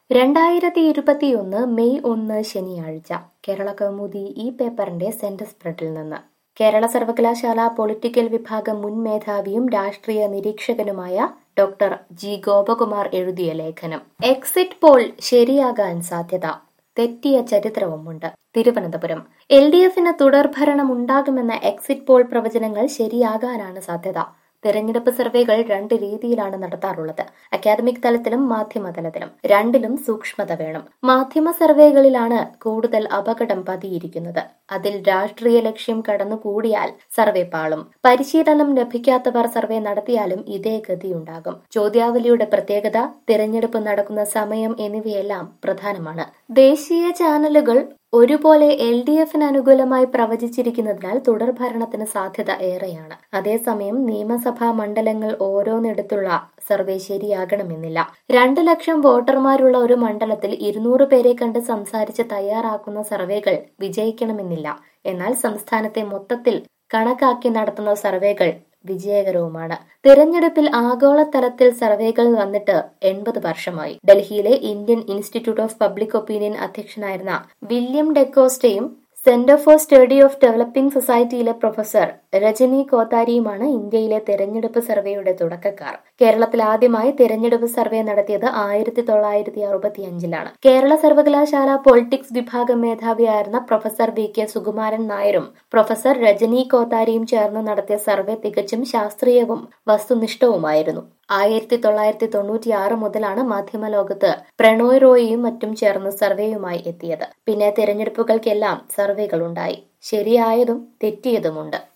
രണ്ടായിരത്തി ഇരുപത്തിയൊന്ന് മെയ് ഒന്ന് ശനിയാഴ്ച കേരള കൗമുദി ഈ പേപ്പറിന്റെ സെന്റർ സ്പ്രെഡിൽ നിന്ന് കേരള സർവകലാശാല പൊളിറ്റിക്കൽ വിഭാഗം മുൻ മേധാവിയും രാഷ്ട്രീയ നിരീക്ഷകനുമായ ഡോക്ടർ ജി ഗോപകുമാർ എഴുതിയ ലേഖനം എക്സിറ്റ് പോൾ ശരിയാകാൻ സാധ്യത തെറ്റിയ ചരിത്രവുമുണ്ട് തിരുവനന്തപുരം എൽ ഡി എഫിന് തുടർഭരണം ഉണ്ടാകുമെന്ന എക്സിറ്റ് പോൾ പ്രവചനങ്ങൾ ശരിയാകാനാണ് സാധ്യത തെരഞ്ഞെടുപ്പ് സർവേകൾ രണ്ട് രീതിയിലാണ് നടത്താറുള്ളത് അക്കാദമിക് തലത്തിലും മാധ്യമ തലത്തിലും രണ്ടിലും സൂക്ഷ്മത വേണം മാധ്യമ സർവേകളിലാണ് കൂടുതൽ അപകടം പതിയിരിക്കുന്നത് അതിൽ രാഷ്ട്രീയ ലക്ഷ്യം കടന്നുകൂടിയാൽ സർവേ പാളും പരിശീലനം ലഭിക്കാത്തവർ സർവേ നടത്തിയാലും ഇതേ ഗതിയുണ്ടാകും ചോദ്യാവലിയുടെ പ്രത്യേകത തിരഞ്ഞെടുപ്പ് നടക്കുന്ന സമയം എന്നിവയെല്ലാം പ്രധാനമാണ് ദേശീയ ചാനലുകൾ ഒരുപോലെ എൽ ഡി എഫിന് അനുകൂലമായി പ്രവചിച്ചിരിക്കുന്നതിനാൽ തുടർഭരണത്തിന് സാധ്യത ഏറെയാണ് അതേസമയം നിയമസഭാ മണ്ഡലങ്ങൾ ഓരോന്നിടത്തുള്ള സർവേ ശരിയാകണമെന്നില്ല രണ്ട് ലക്ഷം വോട്ടർമാരുള്ള ഒരു മണ്ഡലത്തിൽ ഇരുന്നൂറ് പേരെ കണ്ട് സംസാരിച്ച് തയ്യാറാക്കുന്ന സർവേകൾ വിജയിക്കണമെന്നില്ല എന്നാൽ സംസ്ഥാനത്തെ മൊത്തത്തിൽ കണക്കാക്കി നടത്തുന്ന സർവേകൾ വിജയകരവുമാണ് തിരഞ്ഞെടുപ്പിൽ ആഗോളതലത്തിൽ സർവേകൾ വന്നിട്ട് എൺപത് വർഷമായി ഡൽഹിയിലെ Indian institute of public opinion അധ്യക്ഷനായിരുന്ന വില്യം ഡെക്കോസ്റ്റയും centre for study of developing സൊസൈറ്റിയിലെ പ്രൊഫസർ രജനി കോത്താരിയുമാണ് ഇന്ത്യയിലെ തെരഞ്ഞെടുപ്പ് സർവേയുടെ തുടക്കക്കാർ കേരളത്തിൽ ആദ്യമായി തെരഞ്ഞെടുപ്പ് സർവേ നടത്തിയത് ആയിരത്തി തൊള്ളായിരത്തി അറുപത്തി അഞ്ചിലാണ് കേരള സർവകലാശാല പൊളിറ്റിക്സ് വിഭാഗം മേധാവിയായിരുന്ന പ്രൊഫസർ വി കെ സുകുമാരൻ നായരും പ്രൊഫസർ രജനി കോത്താരിയും ചേർന്ന് നടത്തിയ സർവേ തികച്ചും ശാസ്ത്രീയവും വസ്തുനിഷ്ഠവുമായിരുന്നു ആയിരത്തി തൊള്ളായിരത്തി തൊണ്ണൂറ്റി ആറ് മുതലാണ് മാധ്യമലോകത്ത് പ്രണോയ് റോയിയും മറ്റും ചേർന്ന് സർവേയുമായി എത്തിയത് പിന്നെ തിരഞ്ഞെടുപ്പുകൾക്കെല്ലാം സർവേകളുണ്ടായി ശരിയായതും തെറ്റിയതുമുണ്ട്